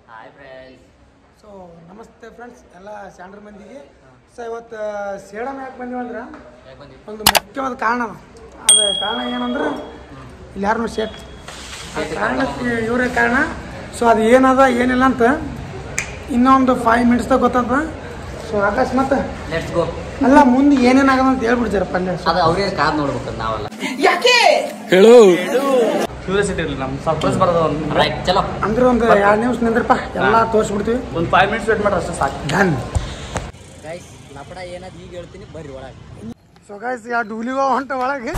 Hi friends so ನಮಸ್ತೆ friends ಎಲ್ಲ ಸ್ಯಾಂಡ್ರ್ ಮಂದಿಗೆ ಸೊ ಇವತ್ತು ಸೇಡಮ್ ಯಾಕೆ ಬಂದೀವಂದ್ರೆ ಯಾಕೆ ಬಂದಿ ಒಂದು ಮುಖ್ಯವಾದ ಕಾರಣ ಅದ ಅದು ಕಾರಣ ಏನಂದ್ರೆ ಇಲ್ಲಿ ಯಾರನ್ನು ಶೇಟ್ ಆ ಕಾರಣಕ್ಕೆ ಇವರೇ ಕಾರಣ ಸೊ ಅದು ಏನದ ಏನಿಲ್ಲ ಅಂತ ಇನ್ನೊಂದು ಫೈವ್ ಮಿನಿಟ್ಸ್ದಾಗ ಗೊತ್ತದ ಸೊ ಆಕಾಶ್ ಮತ್ತೆ ಲೆಟ್ಸ್ ಗೋ ಅಲ್ಲ ಮುಂದೆ ಏನೇನಾಗದ ಅಂತ ಹೇಳ್ಬಿಡ್ತಾರೆ ಪಲ್ಯ ಅದು ಅವ್ರಿಗೆ ಕಾದ್ ನೋಡ್ಬೇಕು ನಾವಲ್ಲ ಕ್ಯೂರಿಯಾಸಿಟಿ ಇರಲಿ ನಮ್ಮ ಸರ್ಪ್ರೈಸ್ ಬರೋದು ಒಂದು ರೈಟ್ ಚಲೋ ಅಂದ್ರೆ ಒಂದು ಎರಡು ನಿಮಿಷ ನಿಂದ್ರಪ್ಪ ಎಲ್ಲ ತೋರಿಸ್ಬಿಡ್ತೀವಿ ಒಂದು ಫೈವ್ ಮಿನಿಟ್ಸ್ ವೇಟ್ ಮಾಡ್ರೆ ಅಷ್ಟೇ ಸಾಕು ಡನ್ ಗೈಸ್ ಲಪಡ ಏನದ ಈಗ ಹೇಳ್ತೀನಿ ಬರ್ರಿ ಒಳಗೆ ಸೊ ಗಾಯ್ಸ್ ಯಾ ಡೂಲಿವ ಹೊಂಟ ಒಳಗೆ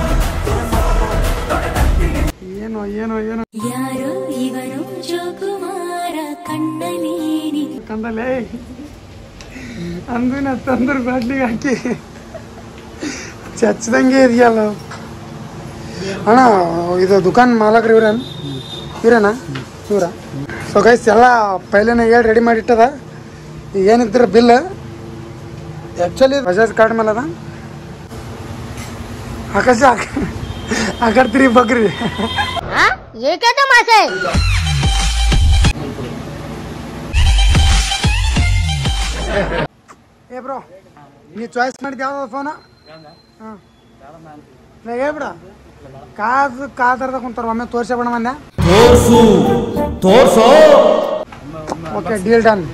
ಏನು ಏನು ಏನು ಯಾರೋ ಇವನು ಜೋಕುಮಾರ ಕಣ್ಣನೇನಿ ಕಂದಲೇ ಅಂದಿನ ತಂದ್ರ ಬಾಟ್ಲಿಗೆ ಹಾಕಿ ಚಚ್ಚದಂಗೆ ಇದೆಯಲ್ಲ ಅಣ್ಣ ಇದು ದುಕಾನ್ ಮಾಲಕ್ರು ಇವ್ರೇನ್ ಇವ್ರೇನ ಇವ್ರ ಸೊ ಗೈಸ್ ಎಲ್ಲ ಪೈಲೇನೆ ಹೇಳಿ ರೆಡಿ ಮಾಡಿ ಇಟ್ಟದ ಈಗ ಏನಿದ್ರೆ ಬಿಲ್ ಆ್ಯಕ್ಚುಲಿ ಬಜಾಜ್ ಕಾರ್ಡ್ ಮೇಲೆ ಅದ ಆಕಾಶ ಆ ಕಡೆ ತಿರುಗಿ ಬಗ್ರಿ ये क्या तमाशा है ಏ ಬ್ರೋ ನೀ ಚಾಯ್ಸ್ ಮಾಡಿದ್ದು ಯಾವ್ದು ಫೋನ ಹಾಂ ಹೇಳ್ಬಿಡ ಕಾದು ಕಾದರ್ದ ಕುಂತಾರ ಒಮ್ಮೆ ತೋರ್ಸೇ ಬಿಡ ಮಂದೆ okay deal done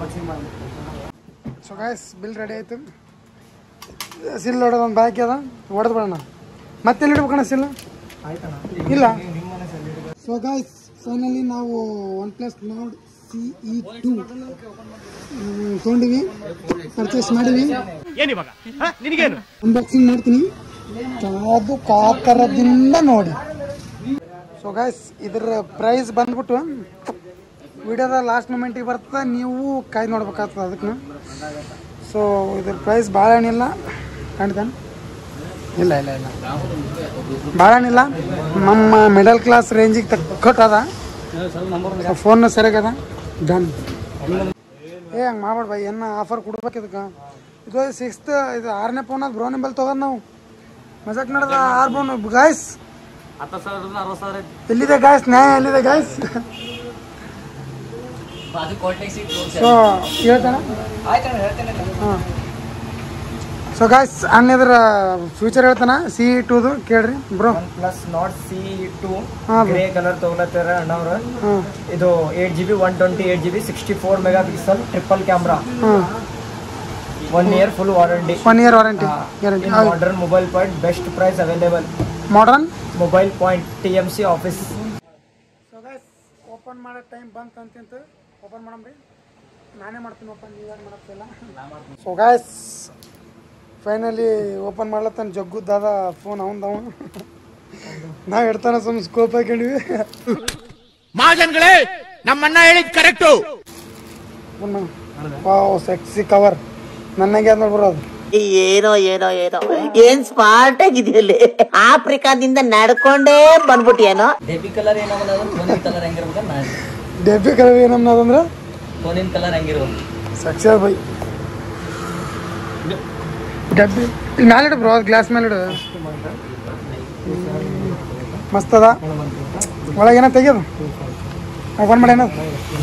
so guys bill ready ಆಯ್ತು ಸಿಲ್ ಹೊಡೆದು ಒಂದು ಬಾಕಿ ಅದ ಹೊಡೆದು ಬಿಡೋಣ ಮತ್ತೆ ಎಲ್ಲಿ ಇಡ್ಬೇಕಣ್ಣ ಸಿಲ್ ಇಲ್ಲ ಸೊ ಗಾಯ್ಸ್ ಫೈನಲಿ ನಾವು OnePlus Nord C E two ತೊಗೊಂಡಿವಿ ಪರ್ಚೇಸ್ ಮಾಡಿವಿ ಅನ್ಬಾಕ್ಸಿಂಗ್ ಮಾಡ್ತೀನಿ ಅದು ಕಾತರದಿಂದ ನೋಡಿ ಸೊ ಗಾಯ್ಸ್ ಇದ್ರ ಪ್ರೈಸ್ ಬಂದ್ಬಿಟ್ಟು ವಿಡಿಯೋದ ಲಾಸ್ಟ್ ಮೂಮೆಂಟಿಗೆ ಬರ್ತದೆ ನೀವು ಕಾಯ್ದು ನೋಡ್ಬೇಕಾಗ್ತದೆ ಅದಕ್ಕೆ ಸೊ ಇದ್ರ ಪ್ರೈಸ್ ಭಾಳ ಏನಿಲ್ಲ ಕಾಣ್ತಾನೆ ಇಲ್ಲ ಇಲ್ಲ ಇಲ್ಲ ಭಾಳ ಏನಿಲ್ಲ ನಮ್ಮ ಮಿಡಲ್ ಕ್ಲಾಸ್ ರೇಂಜಿಗೆ ತಕ್ಕಟ್ಟದ ಫೋನ್ ಸರಿಯಾಗದ ಡನ್ ಏ ಹಂಗೆ ಮಾಡ್ಬೇಡ ಬೈ ಏನು ಆಫರ್ ಕೊಡ್ಬೇಕು ಇದಕ್ಕೆ ಇದು ಸಿಕ್ಸ್ತ್ ಇದು ಆರನೇ ಫೋನ್ ಅದು ಬ್ರೋ ನಿಂಬಲ್ ತೊಗೊಂಡು ನಾವು ಮಜಾಕ್ ನಡೆದ ಆರು ಫೋನ್ ಗಾಯ್ಸ್ ಹತ್ತು ಸಾವಿರದ ಅರವತ್ತು ಸಾವಿರ ಐತಿ ಎಲ್ಲಿದೆ ಗಾಯ್ಸ್ ನ್ಯಾಯ ಎಲ್ಲಿದೆ ಗಾಯ್ಸ್ ಬಾಜು ಕೋಟೆ ಸೀಟ್ ಸೊ ಹೇಳ್ತಾನೆ ಹಾಂ ಸೊ ಗಾಯ್ಸ್ ಅನ್ನಿದ್ರ ಫ್ಯೂಚರ್ ಹೇಳ್ತಾನ ಸಿ ಟೂದು ಕೇಳ್ರಿ bro plus not C two ಹಾಂ ಗ್ರೇ ಕಲರ್ ತಗೊಳತ್ತಾರ ಅಣ್ಣವ್ರು ಹಾಂ ಇದು eight G B one twenty eight G B sixty four mega pixel triple camera ಹಾಂ one year full warranty one year warranty guarantee modern mobile point best price available modern mobile point T M C office so guys open ಮಾಡೋ time ಬಂತು ಅಂತಿಂತು open ಮಾಡಮ್ರಿ ನಾನೇ ಮಾಡ್ತೀನಿ open ನೀವೇನು ಮಾಡತ್ತಿಲ್ಲ so guys finally open ಮಾಡ್ಲತ್ತಾನ ಜಗ್ಗುದ್ದಾದ ಫೋನ್ ಅವಂದವ ನಾವು ಇಡ್ತಾನ ಸುಮ್ ಸ್ಕೋಪ್ ಹಾಕೊಂಡಿವಿ ಮಹಾಜನ್ಗಳೇ ನಮ್ಮಣ್ಣ ಹೇಳಿದ್ ಕರೆಕ್ಟು ವಾವ್ ಸೆಕ್ಸಿ ಕವರ್ ನನಗೆ ಅದ್ ನೋಡ್ಬರೋದು ಏನೋ ಏನೋ ಏನೋ ಏನ್ ಸ್ಮಾರ್ಟ್ ಆಗಿದೆಯಲ್ಲಿ ಆಫ್ರಿಕಾದಿಂದ ನಡ್ಕೊಂಡೇ ಬಂದ್ಬಿಟ್ಟಿಯೇನೋ ಡೆಬಿ ಕಲರ್ ಏನದ ಫೋನಿನ ಕಲರ್ ಹೆಂಗಿರ್ಬೇಕು ನಾ ಡೆಬ್ಬಿ ಕಲರ್ ಏನನ್ನೋದಂದ್ರೆ ಫೋನಿನ ಕಲರ್ ಹೆಂಗಿರ್ಬೇಕು ಸಕ್ಸಿ ಅದ ಬೈ ಡಬ್ಬಿ ಇಲ್ಲಿ ಮ್ಯಾಲೆ ಇಡು ಬ್ರೋ ಗ್ಲಾಸ್ ಮೇಲೆ ಇಡು ಮಸ್ತ್ ಅದ ಒಳಗೆ ಏನೋ ತೆಗಿಯೋದು ಓಪನ್ ಮಾಡಿ ಏನದು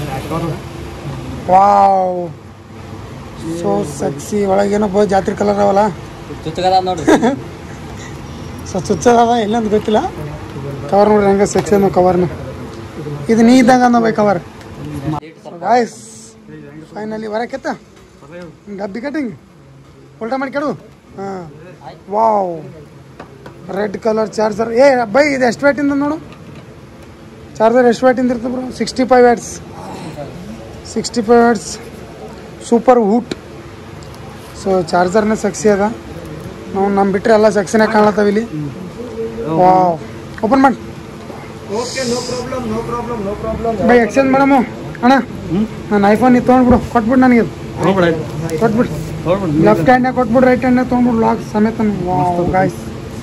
ವಾವ್ ಸೋ ಸಕ್ಸಿ ಒಳಗೆ ಏನೋ ಬೋ ಜಾತ್ರೆ ಕಲರ್ ಅವಲ್ಲ ಚುಚ್ಚಗದ ನೋಡ್ರಿ ಸೊ ಚುಚ್ಚದ ಎಲ್ಲಂತ ಗೊತ್ತಿಲ್ಲ ಕವರ್ ನೋಡ್ರಿ ಹಂಗೆ ಸೆಕ್ಸಿ ಅನ್ನೋ ಕವರ್ನ ಇದು ನೀ ಇದ್ದಂಗ ಅನ್ನೋ ಬೈ ಕವರ್ ಗಾಯ್ಸ್ ಫೈನಲಿ ಹೊರಕ್ಕೆತ್ತ ಡಬ್ಬಿ ಕಟ್ಟಿಂಗ್ ಉಲ್ಟಾ ಮಾಡಿ ಕೆಡು ಹಾಂ ವಾವ್ ರೆಡ್ ಕಲರ್ ಚಾರ್ಜರ್ ಏ ಬೈ ಇದು ಎಷ್ಟು ವ್ಯಾಟಿಂದ ನೋಡು ಚಾರ್ಜರ್ ಎಷ್ಟು ವ್ಯಾಟಿಂದ ಇರ್ತದೆ bro sixty five watts sixty five watts super ವೂಟ್ ಸೊ ಚಾರ್ಜರ್ನೇ ಸಕ್ಸಿ ಅದ ನಾವು ನಮ್ಮ ಬಿಟ್ಟರೆ ಎಲ್ಲ ಸೆಕ್ಷನೇ ಕಾಣತ್ತವ ಇಲ್ಲಿ ವಾವ್ ಓಪನ್ ಮಾಡಿ okay no problem no problem no problem by exchange ಮಾಡಮು ಅಣ್ಣ ನಾನು ಐಫೋನ್ ಇದು ತೊಗೊಂಡ್ಬಿಡು ಕೊಟ್ಬಿಡು ನನಗೆ ಇದು. ಕೊಟ್ಬಿಡು ಲೆಫ್ಟ್ ಹ್ಯಾಂಡ್ನಾಗ ಕೊಟ್ಬಿಡು ರೈಟ್ ಹ್ಯಾಂಡ್ನಾಗ ತೊಗೊಂಡ್ಬಿಡು ಲಾಕ್ ಸಮೇತ ವಾವ್ ಗಾಯ್ಸ್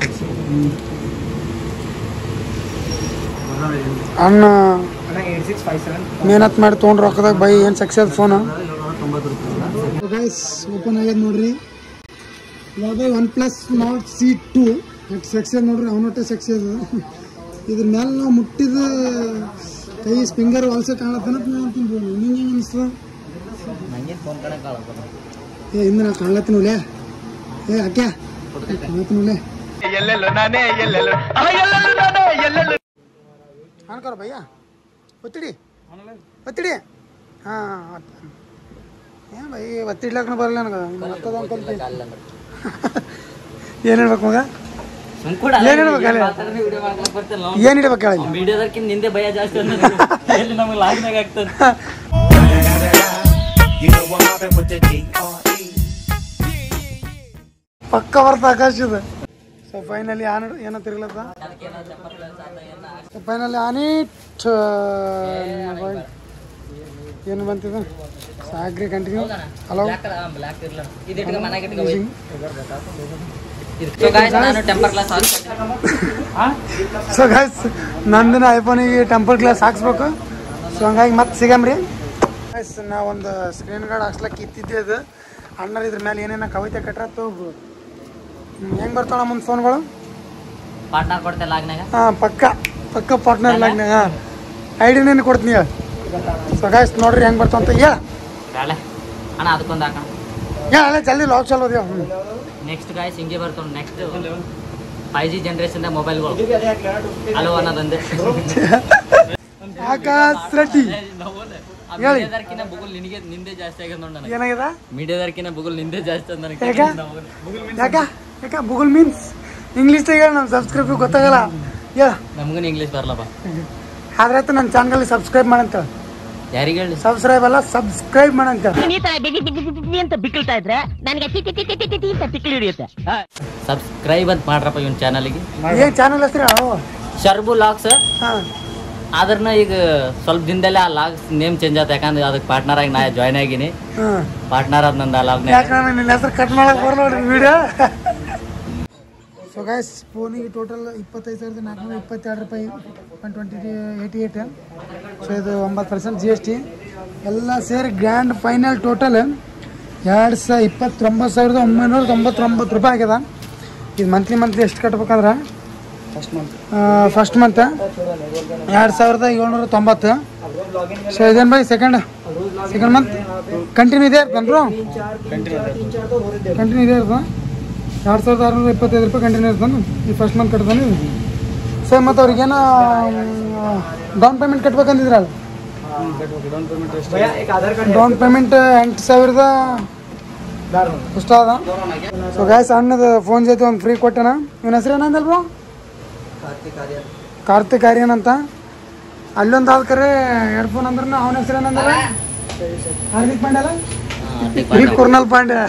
ಅಣ್ಣ ಅಣ್ಣ ಏಟ್ ಸಿಕ್ಸ್ ಫೈವ್ ಸೆವೆನ್ ಮೇಹನತ್ ಮಾಡಿ ತೊಗೊಂಡ್ರು ರೊಕ್ಕದಾಗ ಬೈ ಏನು ಸಕ್ಸಿ ಅದ ಫೋನ್ ಗೈಸ್ ಓಪನ್ ಆಗ್ಯದ ನೋಡ್ರಿ ಇವಾಗ OnePlus not C two sexy ಅದ ನೋಡ್ರಿ ಅವನೊಟ್ಟೆ ಸೆಕ್ಸಿ ಅದ ಇದ್ರ ಮೇಲೆ ನಾವು ಮುಟ್ಟಿದ ಕೈ ಸ್ಪಿಂಗರ್ ಹೊಲಸ ಕಾಣತ್ತನ ಅಂತೀನಿ ನಿಂಗೆ ಹೆಂಗೆ ಅನಿಸ್ತದ ನಂಗೆ ಫೋನ್ ಕಡೆ ಕಾಳಪ್ಪ ಏ ಇಂದ ನಾ ಕಾಣ್ಲತ್ತಿನೂಲೆ ಏ ಅಕ್ಯ ಕಾಣ್ಲತ್ತಿನೂಲೆ ಅನ್ಕೋರ ಭಯ್ಯ ಒತ್ತಿಡಿ ಒತ್ತಿಡಿ ಹಾಂ ಏನ್ ಬೈ ಒತ್ತಿಡ್ಲಕ್ಕ ಬರಲ್ಲ ನನಗೆ ಮತ್ತದ ಅನ್ಕೊಂತ ಏನು ಹೇಳ್ಬೇಕು ಮಗ ಸುಮ್ಕೂಡ ಏನ್ ಹೇಳ್ಬೇಕು ಹೇಳಿ? ವಿಡಿಯೋ ಮಾಡ್ಲಕ್ ಬರ್ತಿಲ್ಲ ಏನು ಇಡ್ಬೇಕು ಹೇಳಿ ವಿಡಿಯೋದಕ್ಕಿಂತ ನಿಂದೆ ಭಯ ಜಾಸ್ತಿ ಅನ್ನೋದು ಎಲ್ಲಿ ನಮಗೆ ಲಾಗ್ನಾಗ ಆಗ್ತದೆ ಪಕ್ಕ ಬರ್ತ ಆಕಾಶ ಇದು ಸೊ ಫೈನಲಿ ಆನ್ ಏನೋ ತಿರ್ಲತ್ತ ಸೊ ಫೈನಲಿ ಆನಿಟ್ ಏನು ಬಂತಿದೆ ಸಾಗ್ರಿ ಕಂಟಿನ್ಯೂ ಹಲೋ ಬ್ಲಾಕ್ ಇರ್ಲ ಇದು ಇಟ್ಕೊ ಮನೆಗೆ ಇಟ್ಕೊ ಬೈ. So guys, ನಾನು ಟೆಂಪರ್ ಗ್ಲಾಸ್ ಸೊ ಗೈಸ್ ನಂದಿನ ಐಫೋನಿಗೆ ಟೆಂಪರ್ ಗ್ಲಾಸ್ ಹಾಕ್ಸ್ಬೇಕು ಸೊ ಹಂಗಾಗಿ ಮತ್ತೆ ಸಿಗಮ್ರಿ ಗೈಸ್ ನಾ ಒಂದು ಸ್ಕ್ರೀನ್ ಗಾರ್ಡ್ ಹಾಕ್ಸ್ಲಕ್ಕೆ ಇತ್ತಿದ್ದೆ ಅದು ಅಣ್ಣರ್ ಇದ್ರ ಮೇಲೆ ಏನೇನೋ ಕವಿತೆ ಕಟ್ರತ್ತು ಹೆಂಗೆ ಬರ್ತಾಳ ಮುಂದೆ ಫೋನ್ಗಳು ಪಾರ್ಟ್ನರ್ ಕೊಡ್ತೆ ಲಾಗ್ನಾಗ ಹಾಂ ಪಕ್ಕ ಪಕ್ಕ ಪಾರ್ಟ್ನರ್ ಲಾಗ್ನಾಗ ಐ ಡಿನೇನು ಕೊಡ್ತೀನಿ ಹೇಳ ಸೊ ಗಾಯ್ಸ್ ನೋಡ್ರಿ ಹೆಂಗೆ ಬರ್ತಾವ ಅಂತ ಹೇಳ ಕಾಳೆ ಅಣ್ಣ ಅದಕ್ಕೊಂದು ಹಾಕೋಣ ಹೇಳ ಅಲ್ಲೇ ಜಲ್ದಿ ಲಾಕ್ ಚಲೋ ಅದೇವ ಹ್ಞೂ ನೆಕ್ಸ್ಟ್ ಗಾಯ್ಸ್ ಹಿಂಗೆ ಬರ್ತಾವ ನೆಕ್ಸ್ಟ್ ಫೈವ್ ಜಿ ಜನ್ರೇಷನ್ ಮೊಬೈಲ್ಗಳು ಹಲೋ ಅನ್ನೋದೊಂದೇ ಆಕಾಶ್ ರೆಡ್ಡಿ ಹೇಳಿ. ಮೀಡಿಯಾದರ್ಕಿನ ಬುಗುಲ್ ನಿನಗೆ ನಿಂದೆ ಜಾಸ್ತಿ ಆಗ್ಯದ ನೋಡ್ ನನಗೆ ಏನಾಗ್ಯದ ಮೀಡಿಯಾದರ್ಕಿನ ಬುಗುಲ್ ನಿಂದೆ ಜಾಸ್ತಿ ಅದ ನನಗೆ ಯಾಕ ಯಾಕ ಯಾಕ ಗೂಗಲ್ ಮೀನ್ಸ್ ಇಂಗ್ಲೀಷ್ದಾಗ ಹೇಳ ನಮ್ಮ ಸಬ್ಸ್ಕ್ರೈಬ್ ಗೊತ್ತಾಗಲ್ಲ ಹೇಳ ನಮಗೂ ಇಂಗ್ಲೀಷ್ ಬರಲ್ಲಪ್ಪ ಆದ್ರೆ ನನ್ನ ಚಾನಲ್ ಸಬ್ಸ್ಕ್ರೈಬ್ ಮಾಡಂತ ಯಾರಿಗೆ ಹೇಳಿ ಸಬ್ಸ್ಕ್ರೈಬ್ ಅಲ್ಲ ಸಬ್ಸ್ಕ್ರೈಬ್ ಮಾಡಂತ ಈ ತರ ಬಿಗಿ ಬಿಗಿ ಬಿಗಿ ಬಿಗಿ ಅಂತ ಬಿಕ್ಕಳ್ತಾ ಇದ್ರೆ ನನಗೆ T T T T T T T ಅಂತ ತಿಕ್ಲಿ ಹಿಡಿಯುತ್ತೆ ಸಬ್ಸ್ಕ್ರೈಬ್ ಅಂತ ಮಾಡ್ರಪ್ಪ ಇವನ್ ಚಾನಲ್ಗೆ ಏನ್ ಚಾನಲ್ ಹೆಸ್ರು ಹೇಳು ಶರ್ಬು ಲಾಕ್ಸ್ ಹಾ ಆದ್ರನ ಈಗ ಸ್ವಲ್ಪ ದಿನದಲ್ಲೇ ಆ ಲಾಗ್ಸ್ ನೇಮ್ ಚೇಂಜ್ ಆತ ಯಾಕಂದ್ರೆ ಅದಕ್ಕೆ ಪಾರ್ಟ್ನರ್ ಆಗಿ ನಾ ಜಾಯ್ನ್ ಆಗಿನಿ ಹಾ ಪಾರ್ಟ್ನರ್ ಅದ್ ನಂದು ಆ ಲಾಗ್ನಾಗ ಯಾಕಂದ್ರೆ ನಿನ್ನ ಹೆಸರು ಕಟ್ ಮಾಡಕ್ ಬರಲ್ಲ ನೋಡ್ರಿ ವಿಡಿಯೋ ಸೊ ಗೈಸ್ ಫೋನಿಗೆ ಟೋಟಲ್ ಇಪ್ಪತ್ತೈದು ಸಾವಿರದ ನಾಲ್ಕುನೂರ ಇಪ್ಪತ್ತೆರಡು ರೂಪಾಯಿ one twenty eighty eight so ಇದು ಒಂಬತ್ತು ಪರ್ಸೆಂಟ್ ಜಿ ಎಸ್ ಟಿ ಎಲ್ಲ ಸೇರಿ ಗ್ರ್ಯಾಂಡ್ ಫೈನಲ್ ಟೋಟಲ್ ಎರಡು ಸಾವಿರ ಇಪ್ಪತ್ತೊಂಬತ್ತು ಸಾವಿರದ ಒಂಬೈನೂರ ತೊಂಬತ್ತೊಂಬತ್ತು ರೂಪಾಯಿ ಆಗ್ಯದ ಇದು ಮಂತ್ಲಿ ಮಂತ್ಲಿ ಎಷ್ಟು ಕಟ್ಬೇಕಂದ್ರೆ ಫಸ್ಟ್ ಮಂತ್ ಎರಡು ಸಾವಿರದ ಏಳ್ನೂರ ತೊಂಬತ್ತು ಸೊ ಇದೇನು by second second month continue ಇದೆ ಇರ್ತಾನೆ ಬ್ರೋ ಕಂಟಿನ್ಯೂ ಇದೆ ಇರ್ತಾನೆ ಎರಡು ಸಾವಿರದ ಆರುನೂರ ಇಪ್ಪತ್ತೈದು ರೂಪಾಯಿ ಕಂಟಿನ್ಯೂ ಇರ್ತಾನೆ ಈ ಫಸ್ಟ್ ಮಂತ್ ಕಟ್ತಾನೆ ಸರ್ ಮತ್ತು ಅವ್ರಿಗೇನೋ ಡೌನ್ ಪೇಮೆಂಟ್ ಕಟ್ಬೇಕಂದಿದ್ರಲ್ಲ ಡೌನ್ ಪೇಮೆಂಟ್ ಎಂಟು ಸಾವಿರದ ಎಷ್ಟು ಅದ ಸೊ ಗಾಯ್ಸ್ ಅಣ್ಣದ ಫೋನ್ ಜೊತೆ ಒಂದು ಫ್ರೀ ಕೊಟ್ಟೆನ ಇವನ ಹೆಸರು ಏನಂದಲ್ ಬ್ರೋ ಕಾರ್ತಿಕ್ ಆರ್ಯನ್ ಅಂತ ಅಲ್ಲೊಂದು ಆದ ಕರೆ ಹೆಡ್ಫೋನ್ ಅಂದ್ರೆ ಅವನ ಹೆಸರು ಏನಂದ್ರೆ ಹಾರ್ದಿಕ್ ಪಾಂಡ್ಯ ಅಲ್ಲ ಈ ಕುರ್ನಲ್ ಪಾಂಡ್ಯ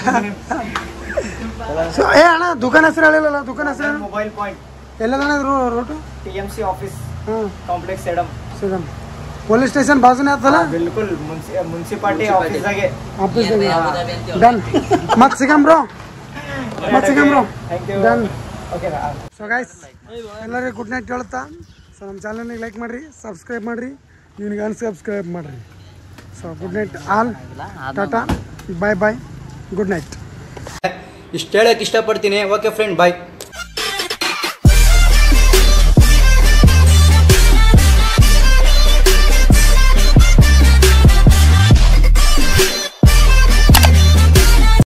ಸೊ ಏ ಅಣ್ಣ ದುಕಾನ್ ಹೆಸರು ಹೇಳಿಲ್ಲಲ್ಲ ದುಕಾನ್ ಹೆಸರು ಏನು? ಮೊಬೈಲ್ ಪಾಯಿಂಟ್ ಎಲ್ಲದಣ್ಣ ಇದು route T M C office ಹಾಂ ಕಾಂಪ್ಲೆಕ್ಸ್ ಎಡಮ್ ಸಿಗಮ್ ಪೊಲೀಸ್ ಸ್ಟೇಷನ್ ಬಾಜುನೇ ಆತಲ್ಲ ಬಿಲ್ಕುಲ್ ಮುನ್ಸಿಪಾಲ್ಟಿ ಆಫೀಸಾಗೆ ಆಫೀಸ್ ಡನ್ ಮತ್ತೆ ಸಿಗಮ್ ಬ್ರೋ ಮತ್ತೆ ಸಿಗಮ್ bro thank you done okay so guys ಎಲ್ಲರಿಗೂ ಗುಡ್ ನೈಟ್ ಹೇಳುತ್ತಾ ಸೊ ನಮ್ಮ ಚಾನಲ್ನಿಗೆ ಲೈಕ್ ಮಾಡಿರಿ ಸಬ್ಸ್ಕ್ರೈಬ್ ಮಾಡಿರಿ ನಿನಗೆ ಅನ್ಸಬ್ಸ್ಕ್ರೈಬ್ ಮಾಡಿರಿ so good night all tata bye bye good night ಇಷ್ಟು ಹೇಳಕ್ಕೆ ಇಷ್ಟಪಡ್ತೀನಿ ಓಕೆ ಫ್ರೆಂಡ್ ಬಾಯ್